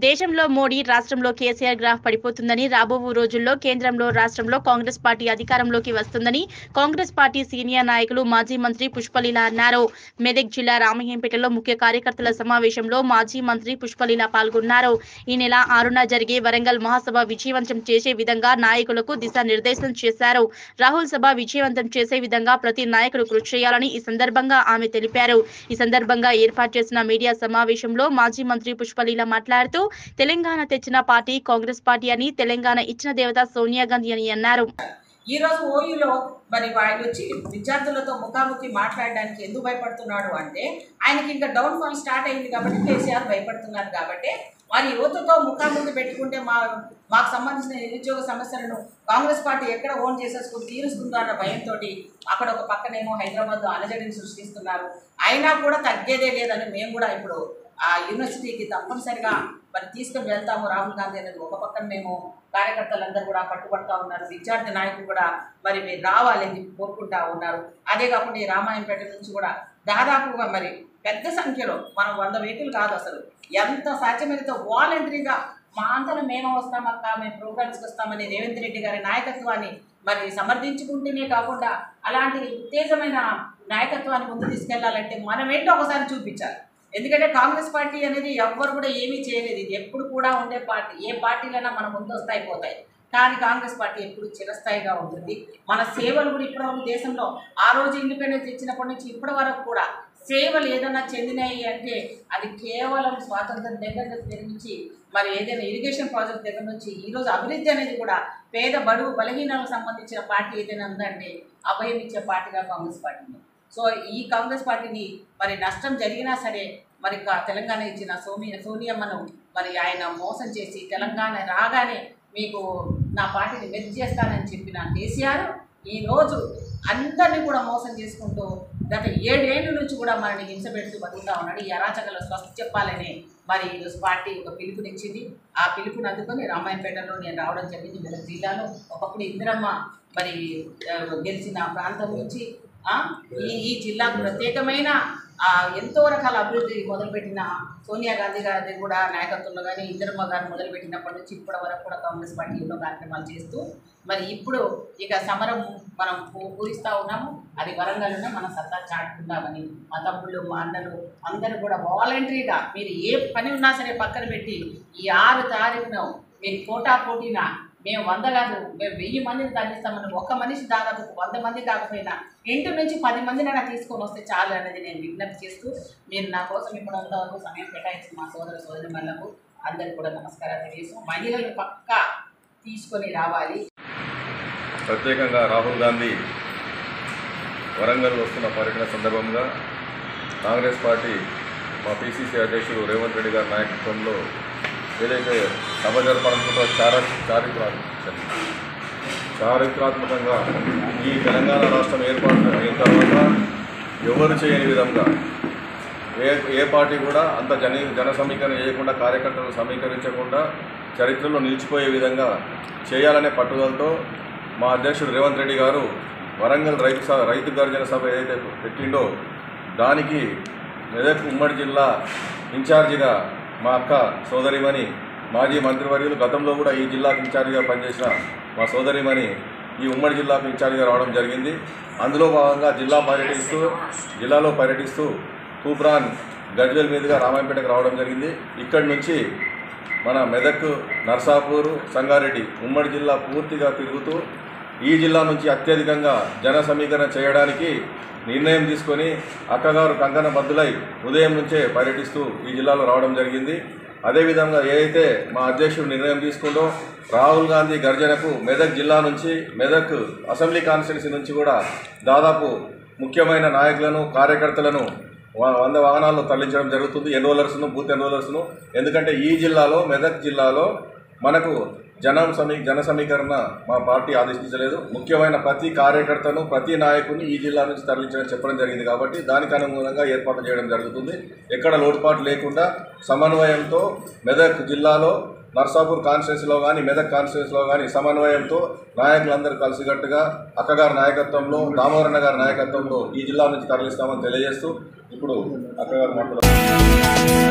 దేశంలో మోడీ రాష్ట్రంలో కేసీఆర్ గ్రాఫ్ పడిపోతుందని రాబో రోజుల్లో కేంద్రంలో రాష్ట్రంలో కాంగ్రెస్ పార్టీ అధికారంలోకి వస్తుందని కాంగ్రెస్ పార్టీ సీనియర్ నాయకులు మాజీ మంత్రి పుష్పలీల అన్నారు మెదక్ జిల్లా రామయ్యంపేటలో ముఖ్య కార్యకర్తల సమావేశంలో మాజీ మంత్రి పుష్పలీల పాల్గొన్నారు ఈ నెల ఆరున జరిగే వరంగల్ మహాసభ విజయవంతం చేసే విధంగా నాయకులకు దిశానిర్దేశం చేశారు రాహుల్ సభ విజయవంతం చేసే విధంగా ప్రతి నాయకుడు కృషి చేయాలని ఈ సందర్భంగా ఆమె తెలిపారు ఈ సందర్భంగా ఏర్పాటు చేసిన మీడియా సమావేశంలో మాజీ మంత్రి పుష్పలీల మాట్లాడుతూ తెలంగాణ తెచ్చిన పార్టీ కాంగ్రెస్ పార్టీ అని తెలంగాణ ఇచ్చిన దేవత సోనియా గాంధీ అని అన్నారు ఈ రోజు ఓయూలో మరి ఆయన వచ్చి విద్యార్థులతో ముఖాముఖి మాట్లాడడానికి ఎందుకు భయపడుతున్నాడు అంటే ఆయనకి ఇంకా డౌన్ ఫాల్ స్టార్ట్ అయింది కాబట్టి కేసీఆర్ భయపడుతున్నారు కాబట్టి వారి యువతతో ముఖాముఖి పెట్టుకుంటే మా మాకు సంబంధించిన నిరుద్యోగ సమస్యలను కాంగ్రెస్ పార్టీ ఎక్కడ ఓన్ చేసేసుకుని తీరుస్తుందో అన్న భయంతో అక్కడ ఒక పక్కనేమో హైదరాబాద్ అలజడిని సృష్టిస్తున్నారు అయినా కూడా తగ్గేదే లేదని మేము కూడా ఇప్పుడు ఆ యూనివర్సిటీకి తప్పనిసరిగా మరి తీసుకుని వెళ్తాము రాహుల్ గాంధీ అనేది ఒక పక్కన మేము కార్యకర్తలందరూ కూడా పట్టుబడతా ఉన్నారు విద్యార్థి నాయకులు కూడా మరి మీరు రావాలి అని చెప్పి కోరుకుంటా ఉన్నారు అదే కాకుండా ఈ రామాయంపేట నుంచి కూడా దాదాపుగా మరి పెద్ద సంఖ్యలో మనం వంద వెహికల్ కాదు అసలు ఎంత సాధ్యమైనంత వాలంటరీగా మా అంతలో మేము వస్తామక్క మేము ప్రోగ్రామ్స్కి వస్తామని రేవంత్ రెడ్డి గారి నాయకత్వాన్ని మరి సమర్థించుకుంటూనే కాకుండా అలాంటి ఉత్తేజమైన నాయకత్వాన్ని ముందు తీసుకెళ్లాలంటే మనం ఏంటో ఒకసారి చూపించాలి ఎందుకంటే కాంగ్రెస్ పార్టీ అనేది ఎవ్వరు కూడా ఏమీ చేయలేదు ఇది ఎప్పుడు కూడా ఉండే పార్టీ ఏ పార్టీలైనా మన ముందు వస్తాయి పోతాయి కానీ కాంగ్రెస్ పార్టీ ఎప్పుడు చిరస్థాయిగా ఉంటుంది మన సేవలు కూడా ఇప్పటివరకు దేశంలో ఆ రోజు ఇండిపెండెన్స్ ఇచ్చినప్పటి నుంచి ఇప్పటి వరకు కూడా సేవలు ఏదైనా చెందినాయి అంటే అది కేవలం స్వాతంత్రం దగ్గర దగ్గర నుంచి మరి ఏదైనా ఇరిగేషన్ ప్రాజెక్ట్ దగ్గర నుంచి ఈరోజు అభివృద్ధి అనేది కూడా పేద బడుగు బలహీనాలకు సంబంధించిన పార్టీ ఏదైనా ఉందంటే అభయం ఇచ్చే పార్టీగా కాంగ్రెస్ పార్టీ ఉంది సో ఈ కాంగ్రెస్ పార్టీని మరి నష్టం జరిగినా సరే మరి కా- తెలంగాణ ఇచ్చిన సోనియా సోనియమ్మను మరి ఆయన మోసం చేసి తెలంగాణ రాగానే మీకు నా పార్టీని మెర్జ్ చేస్తానని చెప్పిన కేసీఆర్ ఈరోజు అందరినీ కూడా మోసం చేసుకుంటూ గత ఏడేళ్ళ నుంచి కూడా మనని హింస పెడుతూ బతుకుతా ఉన్నాడు ఈ అరాచకలో స్వస్థ చెప్పాలని మరి ఈరోజు పార్టీ ఒక పిలుపునిచ్చింది ఆ పిలుపుని అందుకొని రామాయణపేటలో నేను రావడం జరిగింది మెదక్ జిల్లాలో ఒకప్పుడు ఇందిరమ్మ మరి ఆ, గెలిచిన ప్రాంతం నుంచి ఆ, ఈ ఈ జిల్లాకు ప్రత్యేకమైన ఆ, ఎంతో రకాల అభివృద్ధి మొదలుపెట్టిన సోనియా గాంధీ గారి కూడా నాయకత్వంలో కానీ ఇందిరమ్మ గారు మొదలుపెట్టినప్పటి నుంచి ఇప్పటి వరకు కూడా కాంగ్రెస్ పార్టీ ఎన్నో కార్యక్రమాలు చేస్తూ మరి ఇప్పుడు ఇక సమరం మనం పూ- పూరిస్తూ ఉన్నాము అది వరంగల్లోనే మన సత్తా చాటుకుందామని మా తమ్ముళ్ళు మా అన్నలు అందరూ కూడా వాలంటరీగా మీరు ఏ పని ఉన్నా సరే పక్కన పెట్టి ఈ ఆరు తారీఖున మీరు పోటా పోటీనా మేము వంద కాదు మేము వెయ్యి మందిని తగ్గిస్తామని ఒక మనిషి దాదాపు వంద మంది కాకపోయినా ఇంటి నుంచి పది మందినైనా తీసుకొని వస్తే చాలు అనేది నేను విజ్ఞప్తి చేస్తూ మీరు నా కోసం ఇప్పుడు వరకు సమయం కేటాయించిన మా సోదర సోదరి మళ్ళకు అందరికి కూడా నమస్కారాలు తెలియజేస్తాం మహిళలు పక్కా తీసుకొని రావాలి ప్రత్యేకంగా రాహుల్ గాంధీ వరంగల్ వస్తున్న పర్యటన సందర్భంగా కాంగ్రెస్ పార్టీ మా పిసిసి అధ్యక్షుడు రేవంత్ రెడ్డి గారి నాయకత్వంలో ఏదైతే సభ జరపాలనుకుంటో చార చారిత్రాత్మక చారిత్రాత్మకంగా ఈ తెలంగాణ రాష్ట్రం ఏర్పాటు అయిన తర్వాత ఎవరు చేయని విధంగా ఏ ఏ పార్టీ కూడా అంత జన జన సమీకరణ చేయకుండా కార్యకర్తలను సమీకరించకుండా చరిత్రలో నిలిచిపోయే విధంగా చేయాలనే పట్టుదలతో మా అధ్యక్షుడు రేవంత్ రెడ్డి గారు వరంగల్ రైతు స రైతు గర్జన సభ ఏదైతే పెట్టిండో దానికి మెదక్ ఉమ్మడి జిల్లా ఇన్ఛార్జిగా మా అక్క సోదరిమణి మాజీ మంత్రివర్యులు గతంలో కూడా ఈ జిల్లాకు ఇన్ఛార్జిగా పనిచేసిన మా సోదరిమణి ఈ ఉమ్మడి జిల్లాకు ఇన్ఛార్జిగా రావడం జరిగింది అందులో భాగంగా జిల్లా పర్యటిస్తూ జిల్లాలో పర్యటిస్తూ తూప్రాన్ గజ్వేల్ మీదుగా రామాయంపేటకు రావడం జరిగింది ఇక్కడి నుంచి మన మెదక్ నర్సాపూర్ సంగారెడ్డి ఉమ్మడి జిల్లా పూర్తిగా తిరుగుతూ ఈ జిల్లా నుంచి అత్యధికంగా జన సమీకరణ చేయడానికి నిర్ణయం తీసుకొని అక్కగారు కంకణ బద్దులై ఉదయం నుంచే పర్యటిస్తూ ఈ జిల్లాలో రావడం జరిగింది అదేవిధంగా ఏదైతే మా అధ్యక్షుడు నిర్ణయం తీసుకుంటో రాహుల్ గాంధీ గర్జనకు మెదక్ జిల్లా నుంచి మెదక్ అసెంబ్లీ కాన్స్టిట్యున్సీ నుంచి కూడా దాదాపు ముఖ్యమైన నాయకులను కార్యకర్తలను వ- వంద వాహనాల్లో తరలించడం జరుగుతుంది ఎన్రోలర్స్ను బూత్ ఎన్రోలర్స్ను ఎందుకంటే ఈ జిల్లాలో మెదక్ జిల్లాలో మనకు జనం సమీ జన సమీకరణ మా పార్టీ ఆదేశించలేదు ముఖ్యమైన ప్రతి కార్యకర్తను ప్రతి నాయకుని ఈ జిల్లా నుంచి తరలించడం చెప్పడం జరిగింది కాబట్టి దానికి అనుగుణంగా ఏర్పాటు చేయడం జరుగుతుంది ఎక్కడ లోటుపాటు లేకుండా సమన్వయంతో మెదక్ జిల్లాలో నర్సాపూర్ కాన్స్టిట్యున్సీలో కానీ మెదక్ కాన్స్టిట్యున్సీలో కానీ సమన్వయంతో నాయకులందరూ కలిసికట్టుగా అక్కగారి నాయకత్వంలో దామోదరన్న గారి నాయకత్వంలో ఈ జిల్లా నుంచి తరలిస్తామని తెలియజేస్తూ ఇప్పుడు అక్కగారు మాట్లాడుతున్నారు